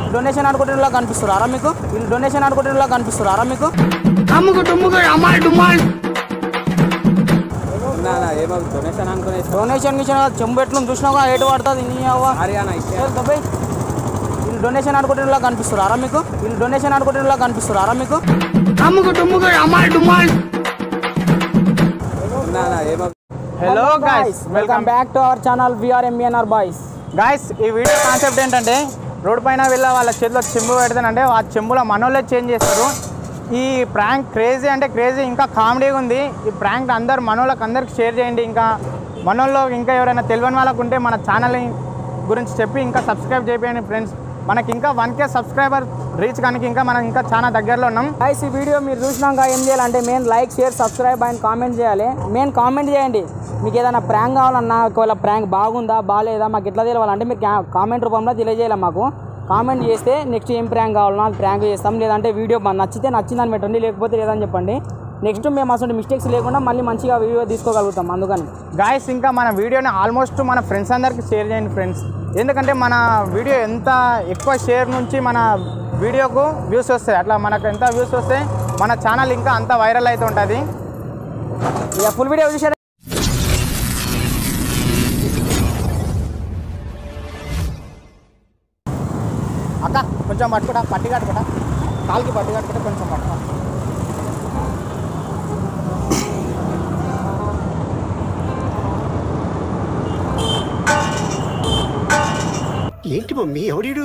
వీళ్ళు డొనేషన్ అనుకుంటున్నా కనిపిస్తున్నారా మీకు వీళ్ళు డొనేషన్ అనుకుంటున్నా కనిపిస్తున్నారా మీకు అమ్ముకు డుమ్ముకు అమ్మాయి డుమ్మాయి నా నా ఏమో డొనేషన్ అనుకునే డొనేషన్ గిషన్ చెంబు ఎట్లా చూసినావా ఏటు పడుతుంది నీ అవ్వ హర్యానా ఇచ్చే ఏ దుబాయ్ వీళ్ళు డొనేషన్ అనుకుంటున్నా కనిపిస్తున్నారా మీకు వీళ్ళు డొనేషన్ అనుకుంటున్నా కనిపిస్తున్నారా మీకు అమ్ముకు డుమ్ముకు అమ్మాయి డుమ్మాయి నా నా ఏమో hello guys welcome back to our channel we are MNR boys guys ఈ వీడియో కాన్సెప్ట్ ఏంటంటే రోడ్ పైన వెళ్ళే వాళ్ళ చేతిలో చెంబు పెడతానంటే ఆ చెంబులో మనోళ్ళే చేంజ్ చేస్తారు ఈ ప్రాంక్ క్రేజీ అంటే క్రేజీ ఇంకా కామెడీగా ఉంది ఈ ప్రాంక్ అందరు మనోళ్ళకి అందరికి షేర్ చేయండి ఇంకా మనోళ్ళు ఇంకా ఎవరైనా తెలియని వాళ్ళకు ఉంటే మన ఛానల్ గురించి చెప్పి ఇంకా సబ్స్క్రైబ్ చేయండి ఫ్రెండ్స్ మనకి ఇంకా వన్ కే సబ్స్క్రైబర్ రీచ్ కానీ ఇంకా మనం ఇంకా చాలా దగ్గరలో ఉన్నాం గైస్ ఈ వీడియో మీరు చూసినాక ఏం చేయాలంటే main like share subscribe and comment చేయాలి మెయిన్ కామెంట్ చేయండి మీకు ఏదైనా ప్రాంక్ కావాలన్నా ఒకవేళ ప్రాంక్ బాగుందా బాగాలేదా మాకు ఎట్లా తెలియాలంటే మీరు కామెంట్ రూపంలో తెలియజేయాలి మాకు కామెంట్ చేస్తే నెక్స్ట్ ఏం ప్రాంక్ కావాలన్నా అది ప్రాంక్ చేస్తాం లేదంటే వీడియో మాకు నచ్చితే నచ్చిందని పెట్టండి లేకపోతే లేదని చెప్పండి నెక్స్ట్ మేము అసలు మిస్టేక్స్ లేకుండా మళ్ళీ మంచిగా వీడియో తీసుకోగలుగుతాం అందుకని గాయస్ ఇంకా మన వీడియోని ఆల్మోస్ట్ మన ఫ్రెండ్స్ అందరికీ షేర్ చేయండి ఫ్రెండ్స్ ఎందుకంటే మన వీడియో ఎంత ఎక్కువ షేర్ నుంచి మన వీడియోకు వ్యూస్ వస్తాయి అట్లా మనకు ఎంత వ్యూస్ వస్తే మన ఛానల్ ఇంకా అంత వైరల్ అవుతూ ఉంటుంది ఇక ఫుల్ వీడియో చూసారా అక్క కొంచెం పట్టుకుంటా పట్టి కట్టుకుంటా కాలుకి పట్టి కట్టుకుంటే కొంచెం పట్టుకో ఏంటి మమ్మీ ఎవడీడు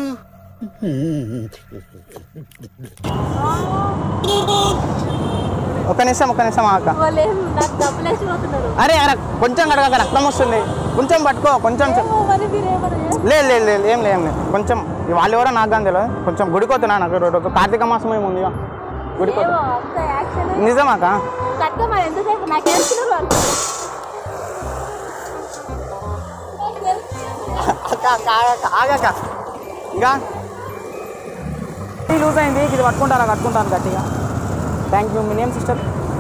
ఒక్క నిమిషం ఒక్క నిమిషం అక్క వాళ్ళు ఏం నాకు డబ్బులు వేసి పోతున్నారు అరే అరే కొంచెం కడగక రక్తం వస్తుంది కొంచెం పట్టుకో కొంచెం చెప్- ఏమో మరి మీరు ఏమన్నా చేస్తే లేదు లేదు లేదు ఏం లేదు ఏం లేదు కొంచెం ఈ వాళ్ళు ఎవరో నాకు కానీ తెలియదు కొంచెం గుడికోతున్నా నాకు రో- రో- కార్తీక మాసం ఏమి ఉందిగా గుడికోతు ఏమో అంత యాక్షన్ నిజమాక కట్గా మరి ఎంతసేపు నాకు వేస్తున్నారు వాళ్ళు ఆగాక ఇంకా లూజ్ అయింది ఇది పట్టుకుంటారా కట్టుకుంటాను గట్టిగా థ్యాంక్ యూ మీ name sister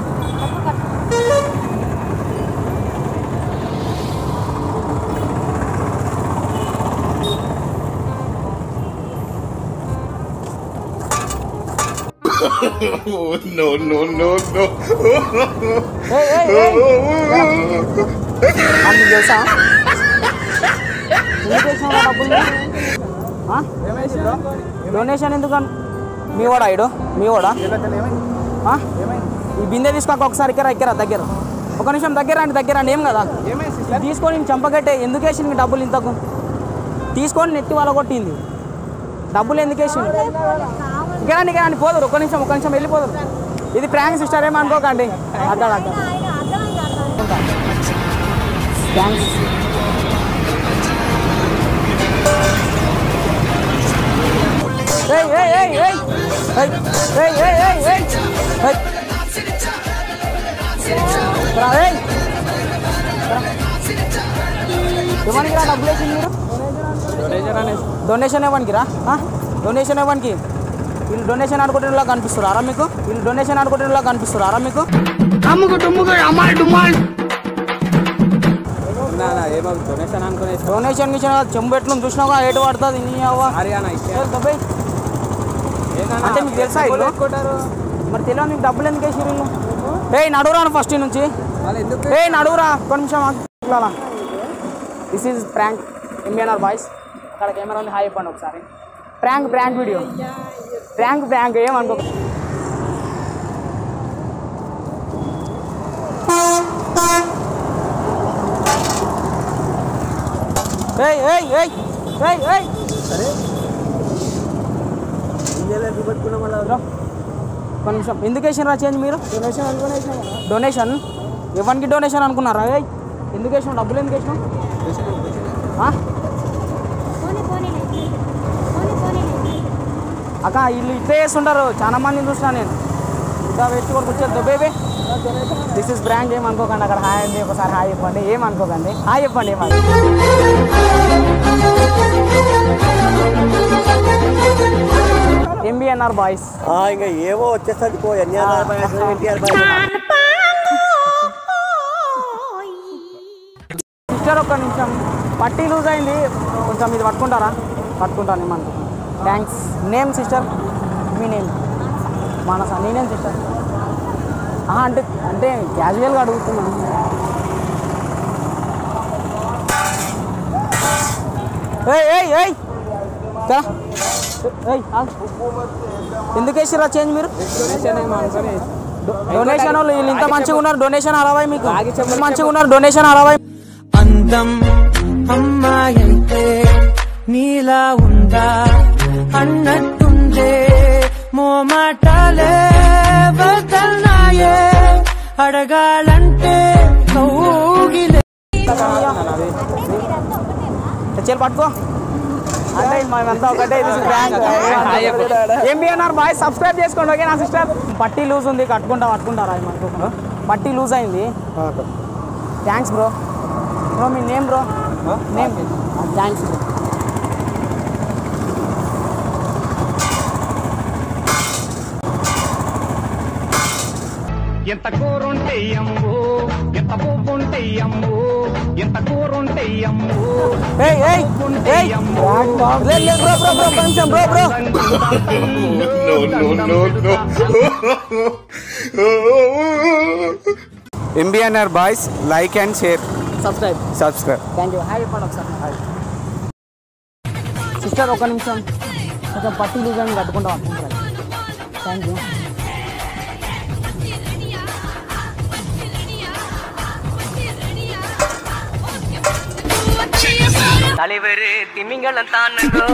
no no no no నీకు తెలుసా ఎందుకు వేసినావురా డబ్బులు ఆ? డొనేషన్ ఎందుకు అన్- మీ వాడా ఇడు మీ వాడా ఆ? ఈ బిందె తీసుకోక ఒకసారి ఇక్కడ ఇక్కడ దగ్గర ఒక నిమిషం దగ్గర రండి దగ్గర రండి ఏం కదా ఇది తీసుకొని నేను చంపగట్టే ఎందుకు వేసింది డబ్బులు ఇంతకు తీసుకొని నెత్తి వాళ్ళ కొట్టింది డబ్బులు ఎందుకు వేసింది ఇక్కడ రండి ఇక్కడ రండి పోదురు ఒక నిమిషం ఒక నిమిషం వెళ్ళిపోదురు ఇది ప్రాంక్ సిస్టర్ ఏమో అనుకోకండి అక్కడ అక్కడ ఆయన అర్థమైంది అర్థమైంది థ్యాంక్స్ ఏయ్ ఏయ్ ఏయ్ ఏయ్ ఏయ్ ఏయ్ ఏయ్ ఏయ్ ఏయ్ ఏయ్ రా ఏయ్ ఇవ్వడానికి రా డబ్బులు వేసింది మీరు డొనేషన్ అనే డొనేషన్ ఇవ్వడానికి రా ఆ? డొనేషన్ ఇవ్వడానికి వీళ్ళు డొనేషన్ అనుకుంటున్నా కనిపిస్తున్నారా మీకు వీళ్ళు డొనేషన్ అనుకుంటున్నా కనిపిస్తున్నారా మీకు అమ్ముకు డుమ్ముకు అమ్మాయి డుమ్మాయి నా నా ఏమో డొనేషన్ అనుకునే డొనేషన్ గిషన్ చెంబు ఎట్లా చూసినావా ఏటు పడుతుంది నీ అవ్వ హర్యానా ఇచ్చే ఏ దుబాయ్ అంటే మీకు తెలుసా ఇల్లు? కొట్టారు మరి తెలియదు మీకు డబ్బులు ఎందుకు వేసి వీళ్ళు ఏయ్ నడువురా ఫస్ట్ నుంచి వాళ్ళు ఎందుకు ఏయ్ నడువురా ఒక్క నిమిషం this is prank MBNR boys అక్కడ కెమెరా ఉంది హాయ్ చెప్పండి ఒకసారి prank prank video prank prank ఏమనుకో ఏయ్ ఏయ్ ఏయ్ ఏయ్ ఏయ్ రా. ఒక్క నిమిషం ఎందుకు వేసినారా చేంజ్ మీరు డొనేషన్ అనుకుని డొనేషన్ ఎవరికి డొనేషన్ అనుకున్నారా ఏయ్ ఎందుకు వేసినావు డబ్బులు ఎందుకు వేసినావు ఆ? పోనీ పోనీ పోనీ పోనీ అక్క వీళ్ళు ఇట్లే చేస్తుంటారు చాలా మందిని చూసినా నేను ఇంకా వేస్ట్ కూడా కూర్చోద్దు బేబీ దిస్ ఇస్ బ్రాండ్ ఏమనుకోకండి అక్కడ హాయ్ అండి ఒకసారి హాయ్ చెప్పండి ఏమనుకోకండి హాయ్ చెప్పండి ఏమని ఎంబీఎన్ఆర్ బాయ్స్ ఇంకా ఏవో వచ్చేస్తుంది పో NR boys NTR boys sister ఒక్క నిమిషం పట్టీ లూజ్ అయింది కొంచెం ఇది పట్టుకుంటారా పట్టుకుంటాను ఏమనుకో థ్యాంక్స్ నేమ్ సిస్టర్ మీ నేమ్ మానస నీ నేమ్ సిస్టర్ అంటే అంటే క్యాజువల్గా అడుగుతున్నాను ఏయ్ ఏయ్ ఏయ్ కా ఏయ్ ఆగు. ఎందుకు వేసిరా చేంజ్ మీరు డొనేషన్ ఏమో అనుకొని డొనేషన్ వాళ్ళు వీళ్ళు ఇంత మంచిగా ఉన్నారు డొనేషన్ అరవై మీకు ఇంత మంచిగా ఉన్నారు డొనేషన్ అరవై అందం అమ్మాయంటే నీలా ఉందా అన్నట్టుందే మోమాటాలే వదల్నాయే అడగాలంటే కౌగిలే చల్ పట్టుకో అంటే మేమంతా ఒకటే ఇది ఎంబీఎన్ఆర్ బాయ్ సబ్స్క్రైబ్ చేసుకోండి ఓకే నా సిస్టర్ పట్టీ లూజ్ ఉంది కట్టుకుంటా పట్టుకుంటారా మనకు పట్టీ లూజ్ అయింది థ్యాంక్స్ బ్రో బ్రో మీ name bro name thanks bro ఎంత కూరుంటే అమ్ము ఎంత పువ్వుంటే అమ్ము ఎంత కూరుంటే అమ్ము ఏయ్ ఏయ్ ఏయ్ లే లే బ్రో బ్రో బ్రో కొంచెం bro bro MBNR boys like and share subscribe subscribe thank you hi చెప్పండి ఒకసారి హాయ్ సిస్టర్ ఒక నిమిషం కొంచెం పట్టి లూజ్ అని కట్టుకుంటా అనుకుంటారు థ్యాంక్ యూ தலைவர் திமிங்கலம் தானுங்கோ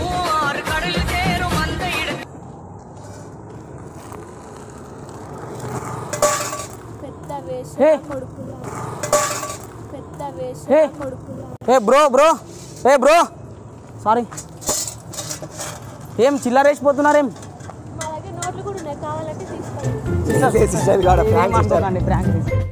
పెద్ద వేష హే కొడుకులా పెద్ద వేష హే కొడుకులా ఏ బ్రో బ్రో ఏ బ్రో సారీ ఏం చిల్లరేసిపోతున్నారేం మా దగ్గర నోట్లు కూడా ఉన్నాయి కావాలంటే తీసుకోండి సిస్టర్ కాడ ప్రాంక్ సిస్టర్ అనుకోకండి ప్రాంక్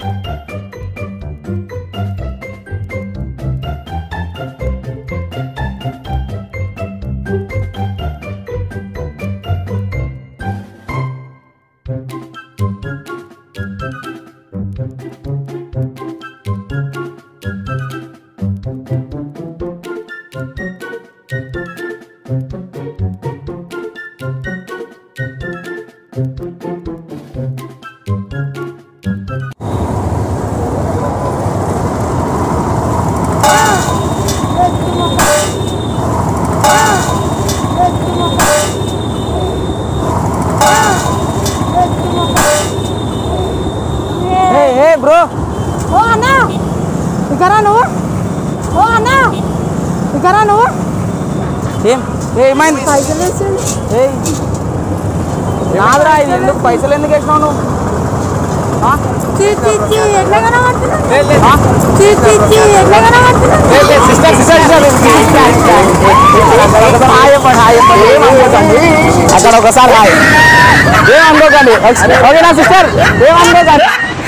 ఏ ఏ బ్రో ఓ అన్నా ఇకరా నువ్వు ఓ అన్నా ఇకరా నువ్వు ఏం ఏ, ఏమైంది పైసలు వేసింది ఏయ్ నాదురా ఇది ఎందుకు పైసలు ఎందుకు వేసినావు నువ్వు ఆ? చీ చీ చీ ఎట్లా కనబడుతున్నావు లే, లే. ఆ? చీ చీ చీ ఎట్లా కనబడుతున్నావు లే, లే, సిస్టర్ సిస్టర్ సిస్టర్ అక్కడ ఒకసారి హాయ్ చెప్పండి హాయ్ చెప్పండి ఏం అనుకోకండి అక్కడ ఒకసారి హాయ్ ఏం అనుకోకండి ఓకేనా సిస్టర్ ఏం అనుకోకండి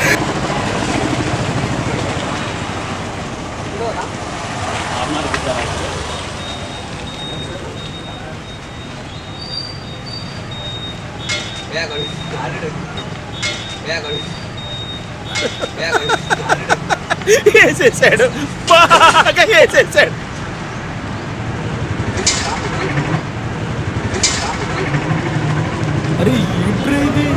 వేసేసాడు బాగా వేసేసాడు అరే ఇప్పుడు ఇది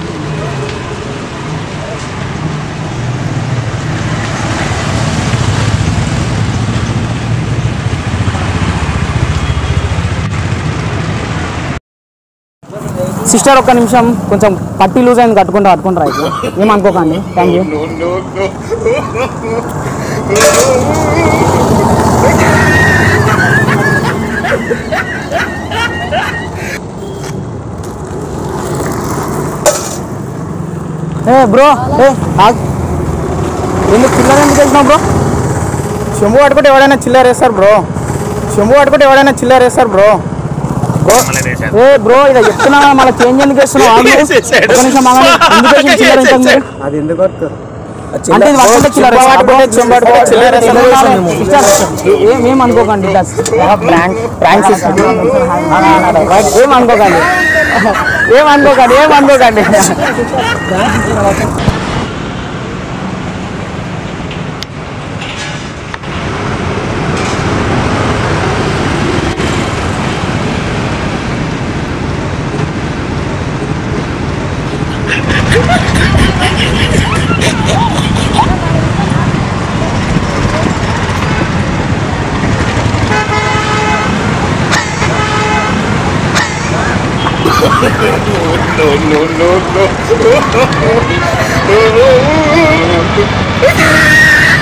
సిస్టర్ ఒక్క నిమిషం కొంచెం పట్టి లూజ్ అయింది కట్టుకుంటా కట్టుకుంటారా అయితే ఏమనుకోకండి థ్యాంక్ యూ ఏ బ్రో ఏ ఆగ్. ఎందుకు చిల్లర ఎందుకు వేసినావు బ్రో చెంబు పట్టుకుంటే ఎవడైనా చిల్లర వేస్తారు బ్రో చెంబు పట్టుకుంటే ఎవడైనా చిల్లర వేస్తారు బ్రో బ్రో ఏ బ్రో ఇలా చెప్తున్నా మళ్ళీ చేంజ్ ఎందుకు వేస్తున్నావు ఆగు. వేసేసాడు. ఒక్క నిమిషం ఆగండి. ఎందుకు వేసిన చిల్లర ఇంతకు ముందు? అది ఎందుకు వస్తుంది అంటే ఇది పట్టుకుంటే చిల్లర చెంబు పట్టుకుంటే చెంబు పట్టుకుంటే చిల్లర వేస్తారు. సిస్టర్, ఏ- ఏం అనుకోకండి ప్రాంక్ ప్రాంక్ సిస్టర్ ఏం అనుకోకండి ఏం అనుకోకండి ఏం అనుకోకండి no, no, no.